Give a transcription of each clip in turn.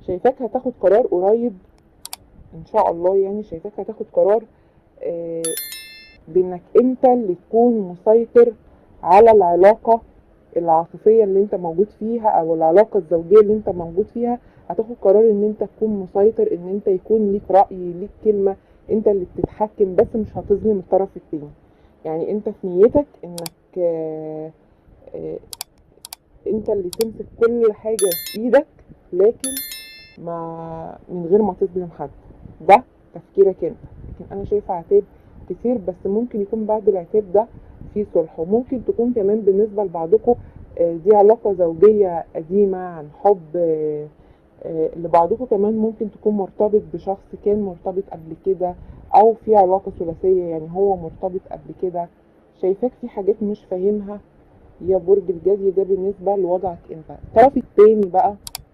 شايفاك هتاخد قرار قريب ان شاء الله يعني شايفاك هتاخد قرار آه، بانك انت اللي تكون مسيطر على العلاقة العاطفية اللي انت موجود فيها او العلاقة الزوجية اللي انت موجود فيها هتاخد قرار ان انت تكون مسيطر ان انت يكون ليك رأي ليك كلمة انت اللي بتتحكم بس مش هتظلم الطرف التاني يعني انت في نيتك انك آه، آه، انت اللي تمسك كل حاجة في ايدك لكن ما من غير ما تظلم حد ده تفكيرك انت لكن انا شايفه عتاب كتير بس ممكن يكون بعد العتاب ده في صلح وممكن تكون كمان بالنسبه لبعضكم آه، دي علاقه زوجيه قديمه عن حب آه، آه، لبعضكم كمان ممكن تكون مرتبط بشخص كان مرتبط قبل كده او في علاقه ثلاثيه يعني هو مرتبط قبل كده شايفاك في حاجات مش فاهمها يا برج الجدي ده بالنسبه لوضعك انت الطرف التاني بقى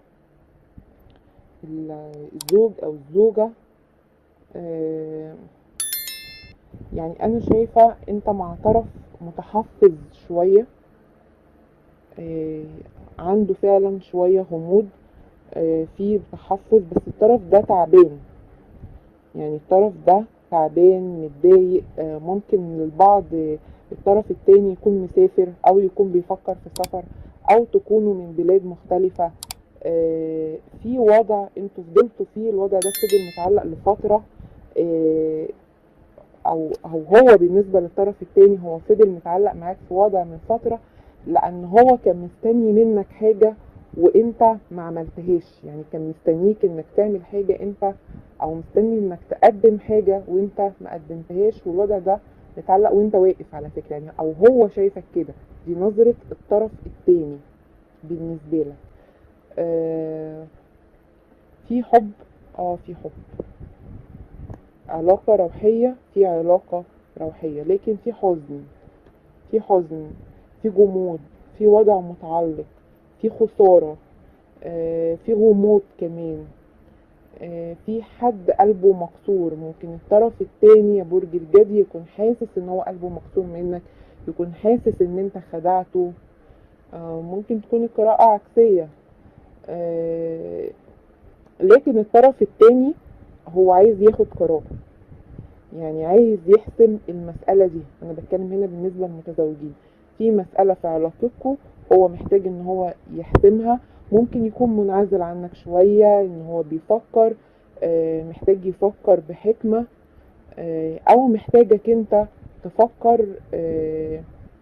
الزوج او الزوجه آه، يعني انا شايفه انت مع طرف متحفظ شويه آه، عنده فعلا شويه غموض آه، في تحفظ بس الطرف ده تعبان يعني الطرف ده تعبان متضايق آه، ممكن للبعض آه، الطرف التاني يكون مسافر او يكون بيفكر في السفر او تكونوا من بلاد مختلفة آه، في وضع انتوا فضلتوا فيه الوضع ده فضل متعلق لفترة آه، او او هو بالنسبة للطرف التاني هو فضل متعلق معاك في وضع من فترة لان هو كان مستني منك حاجة وانت ما عملتهاش يعني كان مستنيك انك تعمل حاجة انت او مستني انك تقدم حاجة وانت ما قدمتهاش والوضع ده متعلق وانت واقف على فكرة يعني او هو شايفك كده دي نظرة الطرف التاني بالنسبة لك آه في حب اه في حب علاقة روحية في علاقة روحية لكن في حزن في حزن في جمود في وضع متعلق في خسارة آه في غموض كمان آه في حد قلبه مكسور ممكن الطرف التاني يا برج الجدي يكون حاسس ان هو قلبه مكسور منك يكون حاسس ان انت خدعته آه ممكن تكون القراءة عكسية آه لكن الطرف التاني هو عايز ياخد قرار يعني عايز يحسم المسألة دي أنا بتكلم هنا بالنسبة للمتزوجين في مسألة في علاقتكم هو محتاج إن هو يحسمها ممكن يكون منعزل عنك شوية إن هو بيفكر آه، محتاج يفكر بحكمة آه، أو محتاجك أنت تفكر آه،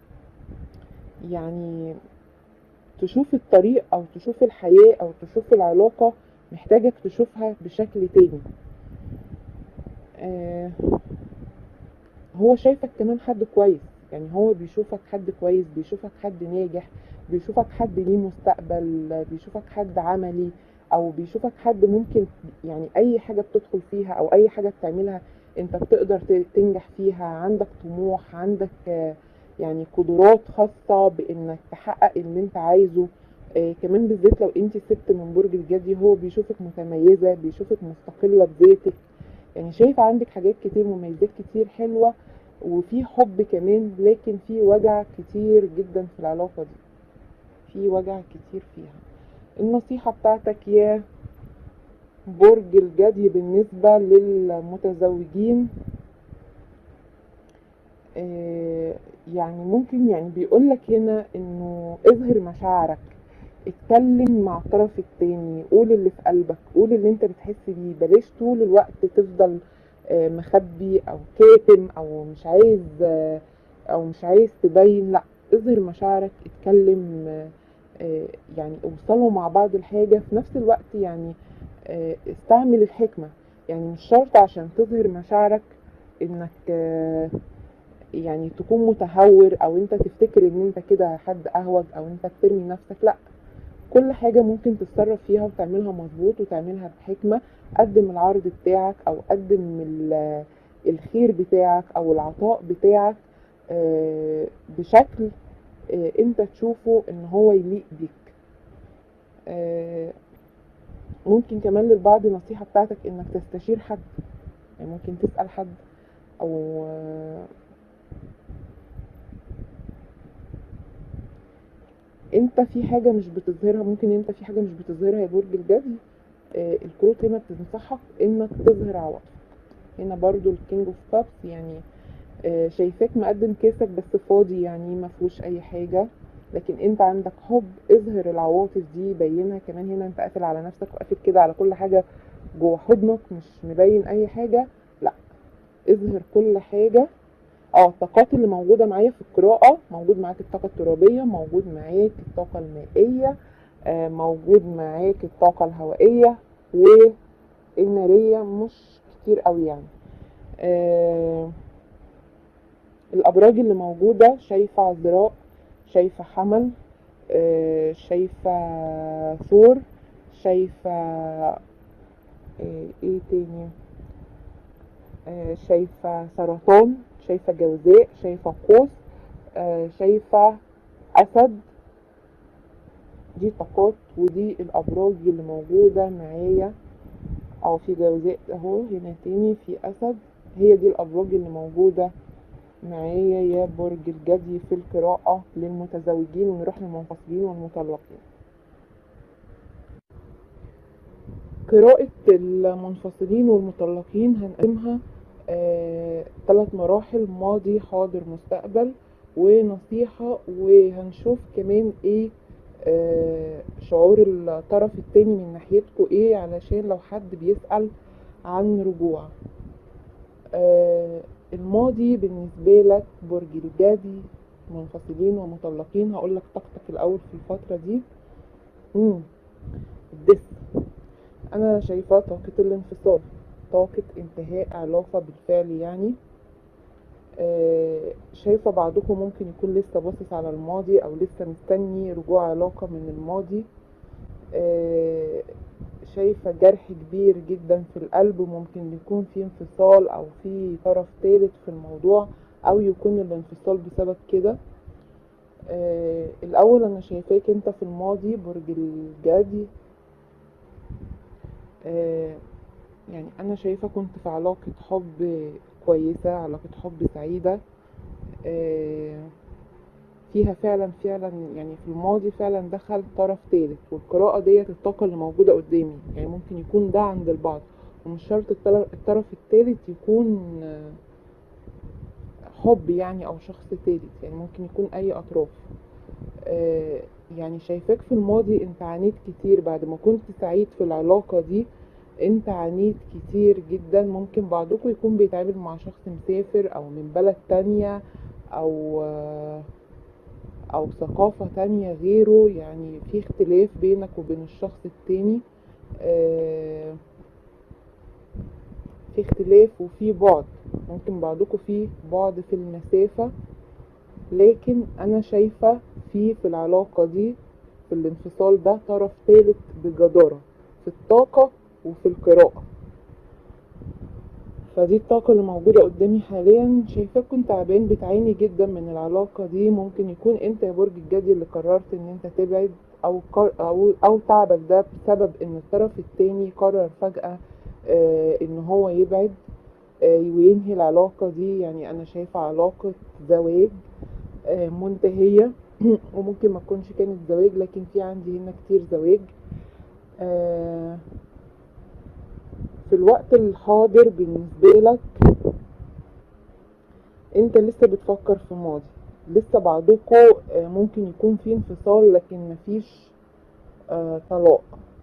يعني تشوف الطريق أو تشوف الحياة أو تشوف العلاقة محتاجك تشوفها بشكل تاني آه، هو شايفك كمان حد كويس يعني هو بيشوفك حد كويس بيشوفك حد ناجح بيشوفك حد ليه مستقبل بيشوفك حد عملي او بيشوفك حد ممكن يعني اي حاجة بتدخل فيها او اي حاجة بتعملها انت بتقدر ت- تنجح فيها عندك طموح عندك آه، يعني قدرات خاصة بانك تحقق اللي انت عايزه آه، كمان بالذات لو انت ست من برج الجدي هو بيشوفك متميزة بيشوفك مستقلة بذاتك يعني شايف عندك حاجات كتير مميزات كتير حلوة وفي حب كمان لكن في وجع كتير جدا في العلاقة دي في وجع كتير فيها النصيحة بتاعتك يا برج الجدي بالنسبة للمتزوجين آه، يعني ممكن يعني بيقولك هنا انه اظهر مشاعرك اتكلم مع الطرف التاني قول اللي في قلبك قول اللي انت بتحس بيه بلاش طول الوقت تفضل آه، مخبي او كاتم او مش عايز آه، او مش عايز تبين لا اظهر مشاعرك اتكلم آه، آه، يعني اوصلوا مع بعض الحاجة في نفس الوقت يعني آه، استعمل الحكمة يعني مش شرط عشان تظهر مشاعرك انك آه، يعني تكون متهور او انت تفتكر ان انت كده حد اهوج او انت بترمي نفسك لا كل حاجة ممكن تتصرف فيها وتعملها مظبوط وتعملها بحكمة قدم العرض بتاعك او قدم ال- الخير بتاعك او العطاء بتاعك آه، بشكل آه، انت تشوفه ان هو يليق بيك آه، ممكن كمان للبعض النصيحة بتاعتك انك تستشير حد يعني ممكن تسأل حد او آه، انت في حاجة مش بتظهرها ممكن انت في حاجة مش بتظهرها يا برج الجدي آه، الكروت هنا بتنصحك انك تظهر عواطفك هنا برضو الكينج اوف كابس يعني آه، شايفاك مقدم كيسك بس فاضي يعني ما فيهوش اي حاجه لكن انت عندك حب اظهر العواطف دي بينها كمان هنا انت قافل على نفسك وقافل كده على كل حاجه جوه حضنك مش مبين اي حاجه لا اظهر كل حاجه اه الطاقات اللي موجوده معايا في القراءه موجود معاك الطاقه الترابيه موجود معاك الطاقه المائيه آه، موجود معاك الطاقه الهوائيه والناريه مش كتير قوي يعني آه الابراج اللي موجوده شايفه عذراء شايفه حمل آه شايفه ثور شايفه آه ايه تاني آه شايفه سرطان شايفه جوزاء شايفه قوس آه شايفه اسد دي طاقات ودي الابراج اللي موجوده معايا او في جوزاء اهو هنا تاني في اسد هي دي الابراج اللي موجوده معايا يا برج الجدي في القراءة للمتزوجين ونروح للمنفصلين والمطلقين قراءة المنفصلين والمطلقين هنقسمها آه، ثلاث مراحل ماضي حاضر مستقبل ونصيحة وهنشوف كمان ايه آه، شعور الطرف التاني من ناحيتكوا ايه علشان لو حد بيسأل عن رجوع آه، الماضي بالنسبة لك برج الجدي منفصلين ومطلقين هقول لك طاقتك الأول في الفترة دي مم. الدس أنا شايفاه طاقة الانفصال طاقة انتهاء علاقة بالفعل يعني آه، شايفة بعضكم ممكن يكون لسه باصص على الماضي أو لسه مستني رجوع علاقة من الماضي آه، شايفة جرح كبير جدا في القلب وممكن يكون في انفصال أو في طرف ثالث في الموضوع أو يكون الانفصال بسبب كده آه الأول أنا شايفاك أنت في الماضي برج الجدي آه يعني أنا شايفة كنت في علاقة حب كويسة علاقة حب سعيدة آه فيها فعلا فعلا يعني في الماضي فعلا دخل طرف ثالث والقراءة ديت الطاقة اللي موجودة قدامي يعني ممكن يكون ده عند البعض ومش شرط الطر- الطرف الثالث يكون آه، حب يعني أو شخص ثالث يعني ممكن يكون أي أطراف آه، يعني شايفاك في الماضي انت عانيت كتير بعد ما كنت سعيد في العلاقة دي انت عانيت كتير جدا ممكن بعضكم يكون بيتعامل مع شخص مسافر او من بلد تانية او آه، او ثقافة تانية غيره يعني في اختلاف بينك وبين الشخص التاني آه، في اختلاف وفي بعد ممكن بعضكم في بعد في المسافة لكن انا شايفة في في العلاقة دي في الانفصال ده طرف ثالث بجدارة في الطاقة وفي القراءة فدي الطاقة اللي موجودة قدامي حاليا شايفاك كنت تعبان بتعاني جدا من العلاقة دي ممكن يكون انت يا برج الجدي اللي قررت ان انت تبعد او قر او او تعبك ده بسبب ان الطرف التاني قرر فجأة آه ان هو يبعد آه وينهي العلاقة دي يعني انا شايفة علاقة زواج آه منتهية وممكن ما تكونش كانت زواج لكن في عندي هنا كتير زواج آه في الوقت الحاضر بالنسبة لك انت لسه بتفكر في ماضي لسه بعضكم آه، ممكن يكون في انفصال لكن مفيش آه، طلاق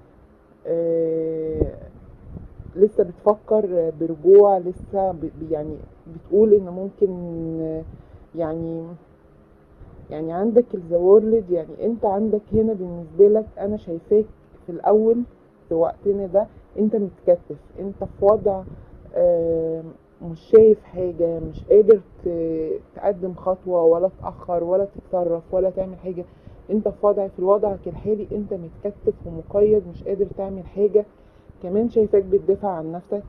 آه، لسه بتفكر برجوع لسه ب- يعني بتقول ان ممكن آه، يعني يعني عندك الزورلد يعني انت عندك هنا بالنسبة لك انا شايفاك في الاول في وقتنا ده انت متكتف انت في وضع آه، مش شايف حاجة مش قادر ت- تقدم خطوة ولا تأخر ولا تتصرف ولا تعمل حاجة انت في وضع في وضعك الحالي انت متكتف ومقيد مش قادر تعمل حاجة كمان شايفاك بتدافع عن نفسك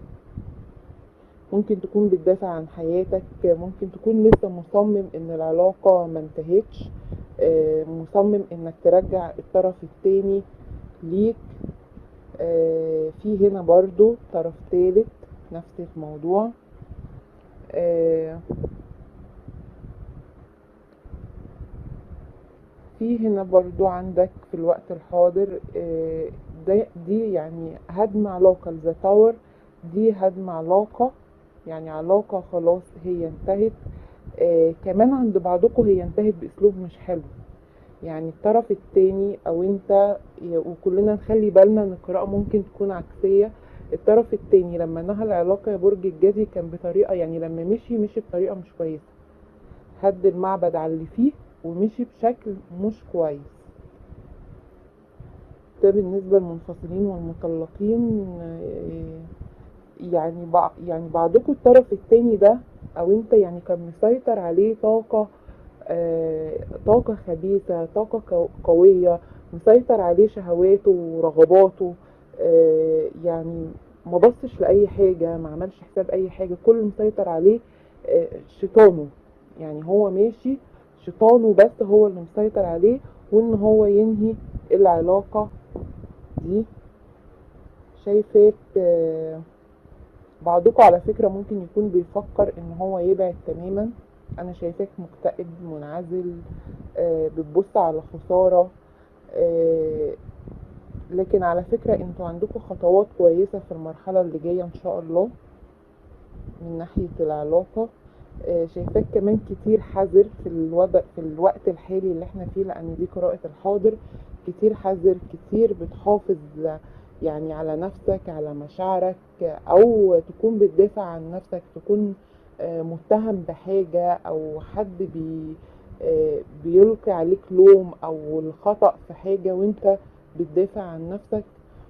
ممكن تكون بتدافع عن حياتك ممكن تكون لسه مصمم ان العلاقة ما انتهتش آه، مصمم انك ترجع الطرف التاني ليك آه، في هنا برضو طرف تالت نفس الموضوع آه، في هنا برضو عندك في الوقت الحاضر آه، ده دي يعني هدم علاقة ذا تاور دي هدم علاقة يعني علاقة خلاص هي انتهت آه كمان عند بعضكم هي انتهت باسلوب مش حلو يعني الطرف التاني او انت وكلنا نخلي بالنا ان القراءة ممكن تكون عكسية الطرف التاني لما نهى العلاقة يا برج الجدي كان بطريقة يعني لما مشي مشي بطريقة مش كويسة هد المعبد على اللي فيه ومشي بشكل مش كويس ده بالنسبة للمنفصلين والمطلقين آه، يعني بع... يعني بعضكم الطرف التاني ده او انت يعني كان مسيطر عليه طاقة آه، طاقة خبيثة طاقة قو- قوية مسيطر عليه شهواته ورغباته آه، يعني ما بصش لأي حاجة ما عملش حساب أي حاجة كل اللي مسيطر عليه آه، شيطانه يعني هو ماشي شيطانه بس هو اللي مسيطر عليه وإن هو ينهي العلاقة دي شايفاك آه، بعضكم على فكرة ممكن يكون بيفكر ان هو يبعد تماما انا شايفاك مكتئب منعزل آه، بتبص على خسارة آه، لكن على فكرة انتوا عندكم خطوات كويسة في المرحلة اللي جاية ان شاء الله من ناحية العلاقة آه، شايفاك كمان كتير حذر في الوضع في الوقت الحالي اللي احنا فيه لان دي قراءة الحاضر كتير حذر كتير بتحافظ يعني على نفسك على مشاعرك او تكون بتدافع عن نفسك تكون آه، متهم بحاجة او حد بي آه، بيلقي عليك لوم او الخطأ في حاجة وانت بتدافع عن نفسك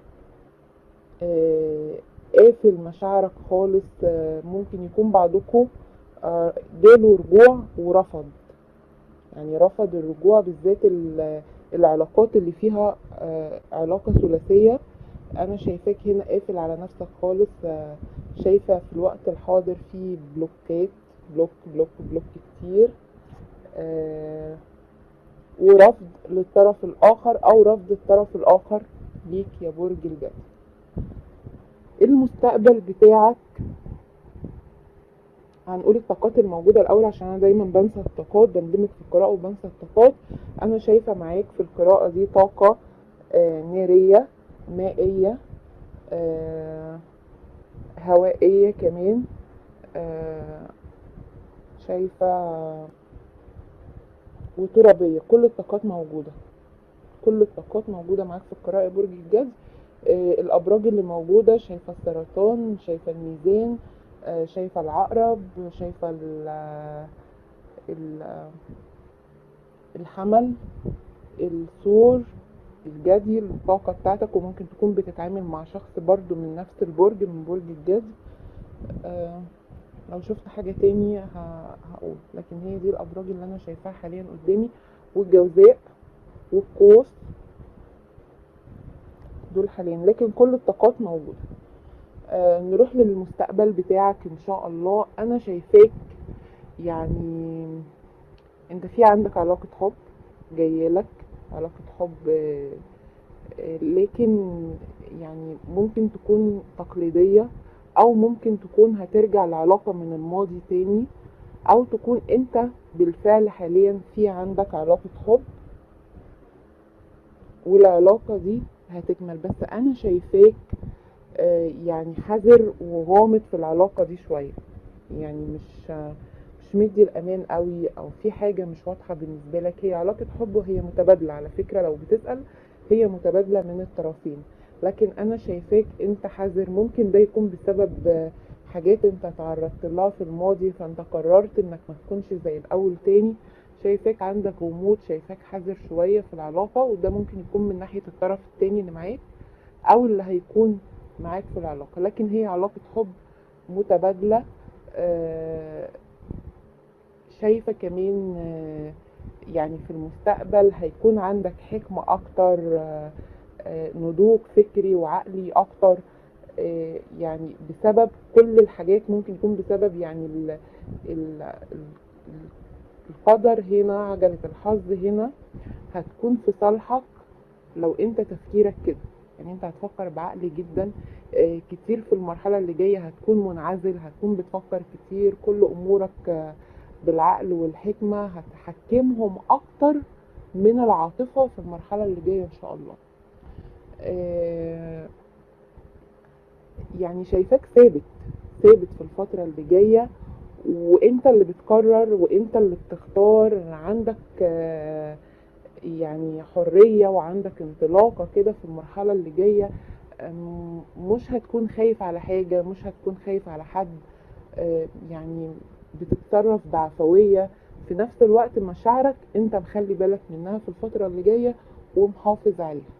آه، قافل مشاعرك خالص آه، ممكن يكون بعضكم آه، جاله رجوع ورفض يعني رفض الرجوع بالذات ال- العلاقات اللي فيها آه، علاقة ثلاثية انا شايفاك هنا قافل على نفسك خالص آه، شايفة في الوقت الحاضر في بلوكات بلوك بلوك بلوك كتير آه، ورفض للطرف الاخر او رفض الطرف الاخر ليك يا برج الجدي المستقبل بتاعك هنقول الطاقات الموجودة الأول عشان أنا دايما بنسى الطاقات بندمج في القراءة وبنسى الطاقات أنا شايفة معاك في القراءة دي طاقة آه، نارية مائية آه، هوائية كمان آه، شايفة وترابية كل الطاقات موجودة كل الطاقات موجودة معاك في القراءة يا برج الجدي آه، الأبراج اللي موجودة شايفة السرطان شايفة الميزان آه، شايفة العقرب شايفة ال ال- الحمل الثور الجدي الطاقة بتاعتك وممكن تكون بتتعامل مع شخص برضو من نفس البرج من برج الجدي آه، لو شفت حاجة تاني ه- هقول لكن هي دي الأبراج اللي أنا شايفاها حاليا قدامي والجوزاء والقوس دول حاليا لكن كل الطاقات موجودة آه نروح للمستقبل بتاعك ان شاء الله انا شايفاك يعني انت في عندك علاقة حب جايلك علاقة حب آه، آه، لكن يعني ممكن تكون تقليدية او ممكن تكون هترجع لعلاقة من الماضي تاني او تكون انت بالفعل حاليا في عندك علاقة حب والعلاقة دي هتكمل بس انا شايفاك آه، يعني حذر وغامض في العلاقة دي شوية يعني مش آه، مش مدي الامان قوي او في حاجة مش واضحة بالنسبة لك هي علاقة حب وهي متبادلة على فكرة لو بتسأل هي متبادلة من الطرفين لكن انا شايفاك انت حذر ممكن ده يكون بسبب آه، حاجات انت تعرضت لها في الماضي فانت قررت انك ما تكونش زي الاول تاني شايفاك عندك غموض شايفاك حذر شوية في العلاقة وده ممكن يكون من ناحية الطرف التاني اللي معاك او اللي هيكون معاك في العلاقة لكن هي علاقة حب متبادلة آه، شايفة كمان آه، يعني في المستقبل هيكون عندك حكمة أكتر آه، آه، نضوج فكري وعقلي أكتر آه، يعني بسبب كل الحاجات ممكن يكون بسبب يعني ال ال ال- القدر هنا عجلة الحظ هنا هتكون في صالحك لو انت تفكيرك كده يعني انت هتفكر بعقل جدا آه، كتير في المرحلة اللي جاية هتكون منعزل هتكون بتفكر كتير كل امورك آه، بالعقل والحكمة هتحكمهم اكتر من العاطفة في المرحلة اللي جاية ان شاء الله آه، يعني شايفاك ثابت ثابت في الفترة اللي جاية وانت اللي بتقرر وانت اللي بتختار عندك آه، يعني حرية وعندك انطلاقة كده في المرحلة اللي جاية أم، مش هتكون خايف على حاجة مش هتكون خايف على حد آه، يعني بتتصرف بعفوية في نفس الوقت مشاعرك انت مخلي بالك منها في الفترة اللي جاية ومحافظ عليها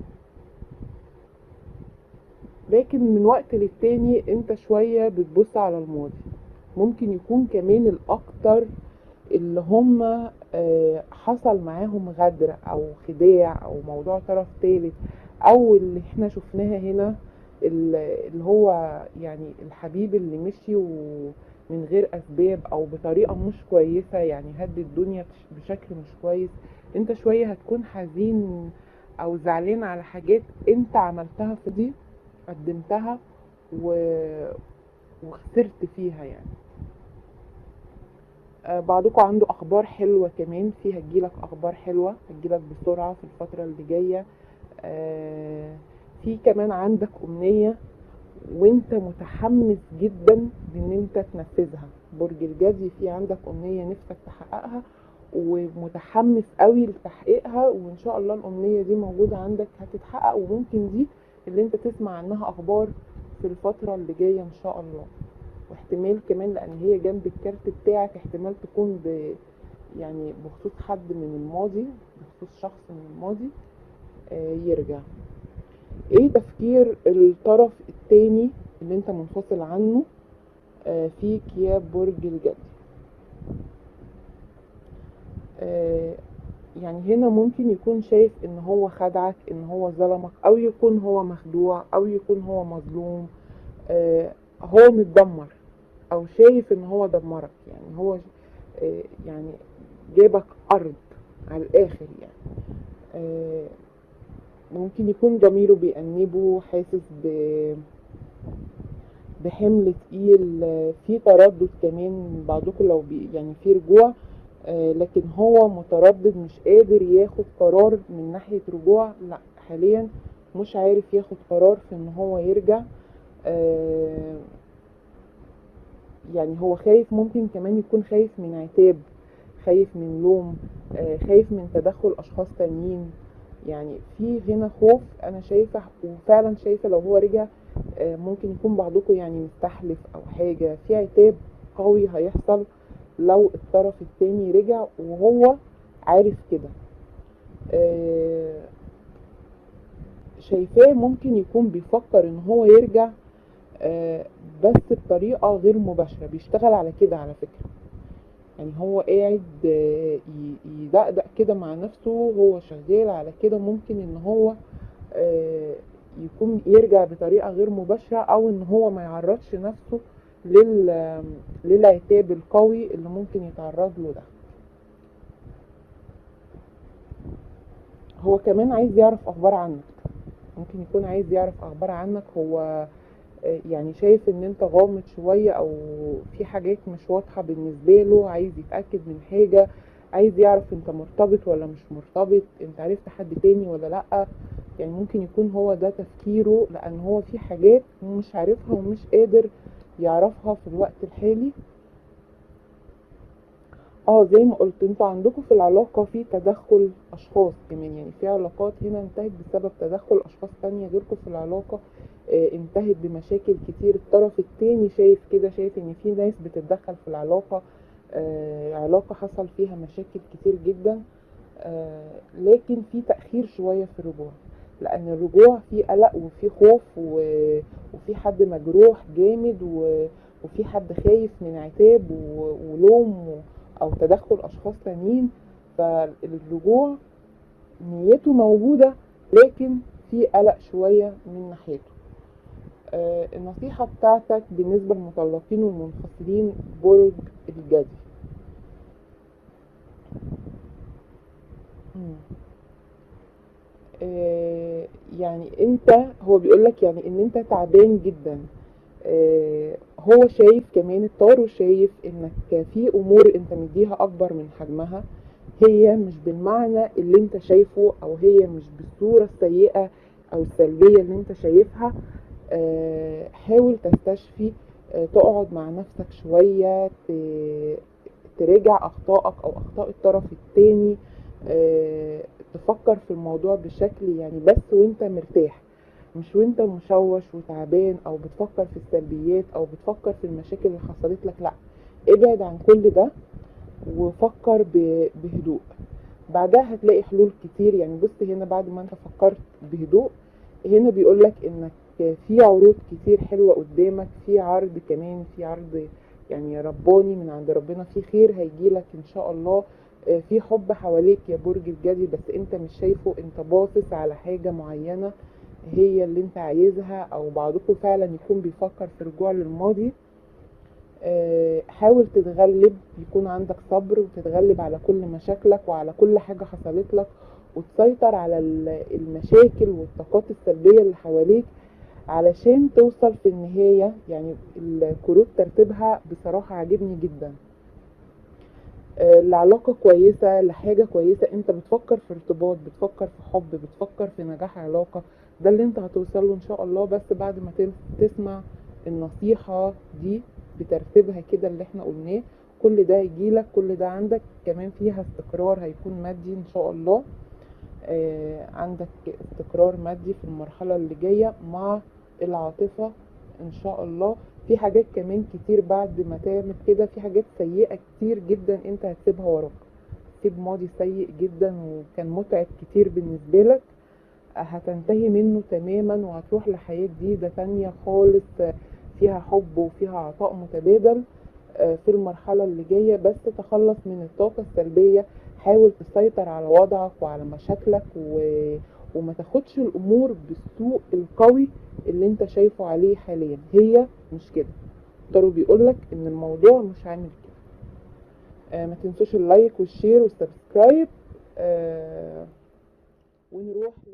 لكن من وقت للتاني انت شوية بتبص على الماضي ممكن يكون كمان الاكتر اللي هم آه، حصل معاهم غدر او خداع او موضوع طرف ثالث او اللي احنا شفناها هنا ال- اللي هو يعني الحبيب اللي مشي ومن غير اسباب او بطريقه مش كويسه يعني هد الدنيا بش- بشكل مش كويس انت شويه هتكون حزين او زعلان على حاجات انت عملتها في دي قدمتها و... وخسرت فيها يعني آه، بعضكم عنده اخبار حلوه كمان في هتجيلك اخبار حلوه هتجيلك بسرعه في الفتره اللي جايه آه، في كمان عندك امنيه وانت متحمس جدا بان انت تنفذها برج الجدي في عندك امنيه نفسك تحققها ومتحمس قوي لتحقيقها وان شاء الله الامنيه دي موجوده عندك هتتحقق وممكن دي اللي انت تسمع عنها اخبار في الفتره اللي جايه ان شاء الله واحتمال كمان لان هي جنب الكارت بتاعك احتمال تكون ب يعني بخصوص حد من الماضي بخصوص شخص من الماضي آه، يرجع ايه تفكير الطرف التاني اللي انت منفصل عنه آه، فيك يا برج الجدي آه، يعني هنا ممكن يكون شايف ان هو خدعك ان هو ظلمك او يكون هو مخدوع او يكون هو مظلوم آه، هو متدمر او شايف ان هو دمرك يعني هو آه، يعني جابك ارض على الاخر يعني آه، ممكن يكون ضميره بيأنبه حاسس ب بحمل تقيل آه، في تردد كمان بعضكم لو بي يعني في رجوع آه، لكن هو متردد مش قادر ياخد قرار من ناحية رجوع لا حاليا مش عارف ياخد قرار في ان هو يرجع آه، يعني هو خايف ممكن كمان يكون خايف من عتاب خايف من لوم آه، خايف من تدخل اشخاص تانيين يعني في هنا خوف انا شايفه وفعلا شايفه لو هو رجع آه، ممكن يكون بعضكم يعني مستحلف او حاجه في عتاب قوي هيحصل لو الطرف التاني رجع وهو عارف كده آه، شايفاه ممكن يكون بيفكر ان هو يرجع آه، بس بطريقة غير مباشرة بيشتغل على كده على فكرة يعني هو قاعد آه، ي- يدقدق كده مع نفسه هو شغال على كده ممكن ان هو آه، يكون يرجع بطريقة غير مباشرة او ان هو ما يعرضش نفسه لل للعتاب القوي اللي ممكن يتعرض له ده هو كمان عايز يعرف اخبار عنك ممكن يكون عايز يعرف اخبار عنك هو آه، يعني شايف ان انت غامض شوية او في حاجات مش واضحة بالنسبة له عايز يتأكد من حاجة عايز يعرف انت مرتبط ولا مش مرتبط انت عرفت حد تاني ولا لأ يعني ممكن يكون هو ده تفكيره لان هو في حاجات مش عارفها ومش قادر يعرفها في الوقت الحالي اه زي ما قلت انتوا عندكم في العلاقة في تدخل اشخاص كمان يعني في علاقات هنا انتهت بسبب تدخل اشخاص تانية غيركم في العلاقة آه، انتهت بمشاكل كتير الطرف التاني شايف كده شايف ان في ناس بتتدخل في العلاقة آه، علاقة حصل فيها مشاكل كتير جدا آه، لكن في تأخير شوية في الرجوع لأن الرجوع فيه قلق وفيه خوف و- وفي حد مجروح جامد و- وفي حد خايف من عتاب و- ولوم و- أو تدخل أشخاص تانيين فالرجوع نيته موجودة لكن في قلق شوية من ناحيته آه، النصيحة بتاعتك بالنسبة للمطلقين والمنفصلين برج الجدي مم. آه، يعني انت هو بيقولك يعني ان انت تعبان جدا آه، هو شايف كمان الطارو شايف انك في امور انت مديها اكبر من حجمها هي مش بالمعنى اللي انت شايفه او هي مش بالصورة السيئة او السلبية اللي انت شايفها آه، حاول تستشفي آه، تقعد مع نفسك شوية ت- تراجع اخطائك او اخطاء الطرف التاني آه، تفكر في الموضوع بشكل يعني بس وانت مرتاح مش وانت مشوش وتعبان او بتفكر في السلبيات او بتفكر في المشاكل اللي حصلت لك لا ابعد عن كل ده وفكر ب- بهدوء بعدها هتلاقي حلول كتير يعني بص هنا بعد ما انت فكرت بهدوء هنا بيقولك انك في عروض كتير حلوة قدامك في عرض كمان في عرض يعني رباني من عند ربنا في خير هيجيلك ان شاء الله آه، في حب حواليك يا برج الجدي بس انت مش شايفه انت باصص على حاجة معينة هي اللي انت عايزها او بعضكم فعلا يكون بيفكر في رجوع للماضي آه، حاول تتغلب يكون عندك صبر وتتغلب على كل مشاكلك وعلى كل حاجة حصلت لك وتسيطر على ال- المشاكل والطاقات السلبية اللي حواليك علشان توصل في النهاية يعني الكروت ترتيبها بصراحة عاجبني جدا آه، لعلاقة كويسة لحاجة كويسة انت بتفكر في ارتباط بتفكر في حب بتفكر في نجاح علاقة ده اللي انت هتوصل له ان شاء الله بس بعد ما تل- تسمع النصيحة دي بترتيبها كده اللي احنا قلناه كل ده يجيلك كل ده عندك كمان فيها استقرار هيكون مادي ان شاء الله آه، عندك استقرار مادي في المرحلة اللي جاية مع العاطفة ان شاء الله في حاجات كمان كتير بعد ما تعمل كده في حاجات سيئة كتير جدا انت هتسيبها وراك تسيب ماضي سيء جدا وكان متعب كتير بالنسبة لك هتنتهي منه تماما وهتروح لحياة جديدة تانية خالص آه، فيها حب وفيها عطاء متبادل آه، في المرحلة اللي جاية بس تخلص من الطاقة السلبية حاول تسيطر على وضعك وعلى مشاكلك و... وما تاخدش الأمور بالسوء القوي اللي انت شايفه عليه حاليا هي مش كده تارو بيقولك ان الموضوع مش عامل كده آه ما تنسوش اللايك والشير والسبسكرايب آه ونروح